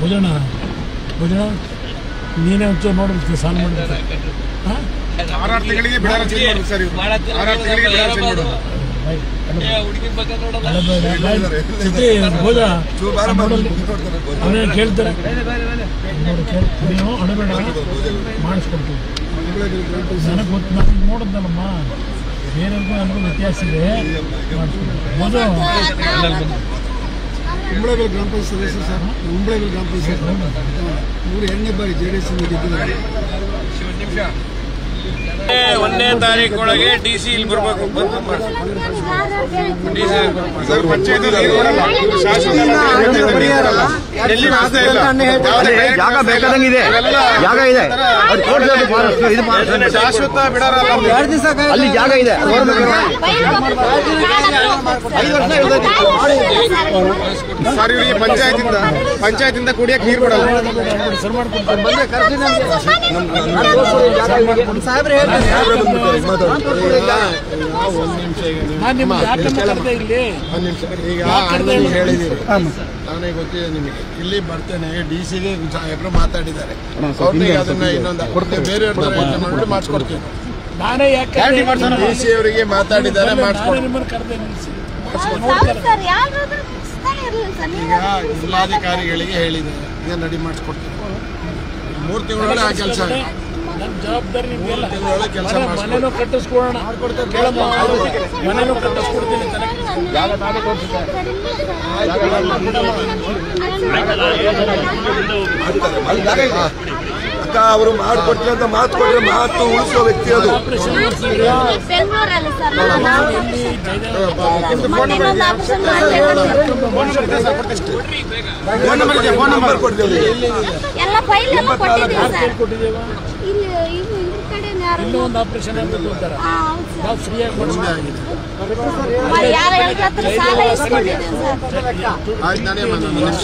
ಭುಜಣ ಭುಜಣ ನೀನೇ ಒಂಚೂರು ನೋಡ್ಬಿಡ್ತೀವಿ ಸಾಲ ಮಾಡ್ಬಿಡ್ತೀವಿ ಹಾಂ ಆರಾರು ತಿಂಗಳಿಗೆ ಬಿಡಾರ ಚೇಂಜ್ ಮಾಡ್ಬೇಕು ಸರ್ ಇವ್ರು ಆರಾರು ತಿಂಗಳಿಗೆ ಬಿಡಾರ ಚೇಂಜ್ ಮಾಡೋದು ಸಿಟಿ ಭೋಜ ಅವನೇ ಕೇಳ್ತಾರೆ ನೋಡಿ ಕೇಳಿ ನೀವು ಅಡಬೇಡ ಮಾಡಿಸ್ಕೊಡ್ತೀವಿ ನನಗೆ ಗೊತ್ತು ನಾನು ನೋಡಿದ್ನಲ್ಲಮ್ಮ ಬೇರೆಯವ್ರಿಗೂ ನನಗೂ ವ್ಯತ್ಯಾಸ ಇದೆ ಮಾಡಿಸ್ಕೊಡ್ತೀವಿ ಭೋಜ ಕುಂಬಳಬೇಲ್ ಗ್ರಾಮ ಪಂಚಾಯತ್ ಸದಸ್ಯ ಸರ್ ಕುಂಬಳಬೇಲ್ ಗ್ರಾಮ ಪಂಚಾಯತ್ ಇವರು ಎರಡನೇ ಬಾರಿ ಜೆ ಡಿ ಎಸ್ ಗೆದ್ದಿದ್ದಾರೆ ಒಂದನೇ ತಾರೀಕೊಳಗೆ ಡಿ ಸಿ ಇಲ್ಲಿ ಬರ್ಬೇಕು ಬಂದು ಮಾಡಿ ಸರ್ ಪಂಚಾಯತ್ ನೀರು ಕೊಡಲ್ಲ ಇವ್ರು ಶಾಶ್ವತ ಪಂಚಾಯತ್ ನೀರು ಕೊಡಲ್ಲ ಎಲ್ಲಿ ವ್ಯವಸ್ಥೆ ಇಲ್ಲ ಯಾವುದೇ ಅಲ್ಲಿ ಜಾಗ ಬೇಕಾದಂಗಿದೆ ಜಾಗ ಇದೆ ಅದು ತೋಟದಲ್ಲಿ ಫಾರೆಸ್ಟ್ ಇದು ಫಾರೆಸ್ಟ್ ಶಾಶ್ವತ ಬಿಡಾರ ಅಲ್ಲ ಅಲ್ಲಿ. ಅಲ್ಲಿ ಜಾಗ ಇದೆ ಸರ್ ಇವರಿಗೆ ಪಂಚಾಯತಿಂದ ಪಂಚಾಯತಿಂದ ಕುಡಿಯಕ್ಕೆ ನೀರು ಕೊಡಲ್ಲ ಸರ್ ಮಾಡ್ಕೊಡ್ತೀನಿ ನಾನು ನಿಮ್ಗೆ ಯಾಕಂತ ಕರೆದೆ ಇಲ್ಲಿ ಒಂದು ನಿಮಿಷ ಈಗ ನೀವು ಹೇಳಿದ್ದೀರಿ ನನಗೆ ಗೊತ್ತಿದೆ ನಿಮಗೆ ಇಲ್ಲಿ ಬರ್ತೇನೆ ಡಿ ಸಿಗೆ ಎಬ್ರು ಮಾತಾಡಿದ್ದಾರೆ ಅವ್ರಿಗೆ ಅದನ್ನ ಇನ್ನೊಂದು ಕೊಡ್ತೇವೆ ಬೇರೆ ಮಾಡಿ ಮಾಡಿಸ್ಕೊಡ್ತೀವಿ ನಾನೇ ಯಾಕೆ ಡಿ ಸಿ ಅವರಿಗೆ ಮಾತಾಡಿದ್ದಾರೆ ನಾನೇ ಮಾಡಿಸ್ಕೊಡ್ತೀವಿ ನಿಮ್ಮನ್ನು ಕರೆದೆ ನಿಲ್ಲಿಸಿ ಸರ್ ಯಾರಾದ್ರೂ ಸ್ಥಾನ ಇರಲಿಲ್ಲ ಸರ್ ಈಗ ಜಿಲ್ಲಾಧಿಕಾರಿಗಳಿಗೆ ಹೇಳಿದ್ದಾರೆ ಈಗ ರೆಡಿ ಮಾಡಿಸ್ಕೊಡ್ತೀವಿ ಮೂರು ತಿಂಗಳೊಳಗೆ ಆ ಕೆಲಸ ನನ್ನ ಜವಾಬ್ದಾರಿ ನಿಮ್ಗೆಲ್ಲ ತಿಂಗಳೊಳಗೆ ಕೆಲಸ ಮನೆ- ಮನೆನೂ ಕಟ್ಟಿಸ್ಕೊಡೋಣ ಕೇಳಮ್ಮ ಮನೆನೂ ಕಟ್ಟಿಸ್ಕೊಡ್ತೀನಿ ತಲೆ ಅಕ್ಕ ಅವರು ಮಾಡ್ಕೊಡ್ತೀನಿ ಅಂತ ಮಾತು ಕೊಟ್ಟರೆ ಮಾತು ಉಳಿಸೋ ವ್ಯಕ್ತಿ ಅದು ಬೆಂಗಳೂರಲ್ಲಿ ಸರ್ ಮೊನ್ನೆ ಇನ್ನೊಂದು ಆಪರೇಷನ್ ಫೋನ್ ನಂಬರ್ ಇದೆ, ಫೋನ್ ನಂಬರ್ ಕೊಡ್ತೀವಿ ಎಲ್ಲ ಫೈಲ್ ಎಲ್ಲ ಕೊಟ್ಟಿದ್ದೀವಿ ಸರ್ ಕೊಟ್ಟಿದ್ದೇವ ಇಲ್ಲಿ ಇವು ಇವ್ರ ಕಡೆ ಯಾರು ಇನ್ನೂ ಒಂದು ಆಪರೇಷನ್ ಆಗ್ಬೇಕು ಅಂತಾರ ಹಾ, ಹೌದು ಸರ್. ನಾವು ಫ್ರೀಯಾಗಿ ಮಾಡಿಸ್ತೀವಿ ಮ- ಯಾರ ಹೇಳಿದ ಹತ್ರ ಸಾಲ ಇಸ್ಕೊಂಡಿದ್ದೀವಿ ಸರ್ ಆಯ್ತು ನಾನೇ ಒಂದು ನಿಮಿಷ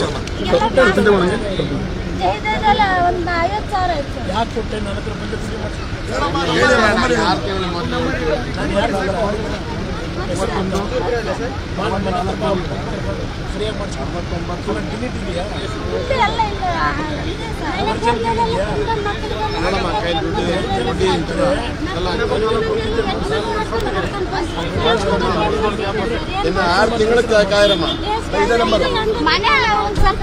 ಜಯದೇವಲ್ಲ ಒಂದು ಐವತ್ತು ಸಾವಿರ ಇತ್ತು ಸರ್. ಯಾಕೆ ಕೊಟ್ಟೆ ನನ್ನ ಹತ್ರ ಬಂದು ಫ್ರೀ ಮಾಡಿಸ್ತೀನಿ ಆರು ತಿಂಗಳು ಮೊದಲು ನಾನು ಯಾರು ಫ್ರೀಯಾಗಿ ಮಾಡಿಸ್ಕೊಂಡು ಡಿಲೀಟ್ ಇದೆಯಾ ದುಡ್ಡು ಎಲ್ಲ ಇಲ್ಲ ಇದೆ ಸರ್ ನೋಡಮ್ಮ ಕೈ ದುಡ್ಡು ದುಡ್ಡು ಇರ್ತದೆ. ಇನ್ನು ಆರು ತಿಂಗಳು ಕಾಯಿರಮ್ಮ ಮನೆ ಒಂದ್ ಸ್ವಲ್ಪ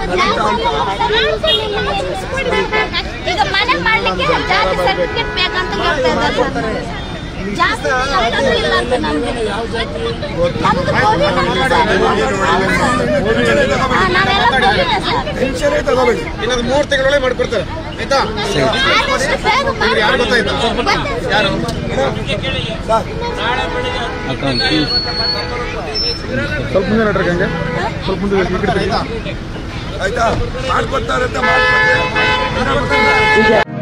ಈಗ ಮನೆ ಮಾಡ್ಲಿಕ್ಕೆ ಜಾತಿ ಸರ್ಟಿಫಿಕೇಟ್ ಬೇಕಂತ ಹೇಳ್ತಾ ಇದ್ದಾರೆ ಸರ್. ಜಾಸ್ತಿ ನಮ್ದು ಇಲ್ಲ ಅಂತ ನಮ್ಗೆ ನಮ್ದು ಕೋವಿಡ್ ಅಂತ ಸರ್. ಹಾ, ನಾವೆಲ್ಲ ಕೋವಿಡ್ ಸರ್ ಇನ್ನೊಂದು ಮೂರು ತಿಂಗಳೊಳಗೆ ಮಾಡ್ಕೊಡ್ತಾರೆ ಆಯ್ತಾ ಆದಷ್ಟು ಬೇಗ ಮಾಡಿ. ಯಾರು ಗೊತ್ತಾಯ್ತಾ ಯಾರು ಸ್ವಲ್ಪ ಮುಂದೆ ನಡ್ರಿ ಹಂಗೆ ಸ್ವಲ್ಪ ಮುಂದೆ ಈ ಕಡೆ ತಿರ್ಗಿ. ಆಯ್ತಾ ಮಾಡ್ಕೊಡ್ತಾರೆ ಅಂತ ಮಾಡ್ಕೊಡ್ತಾರೆ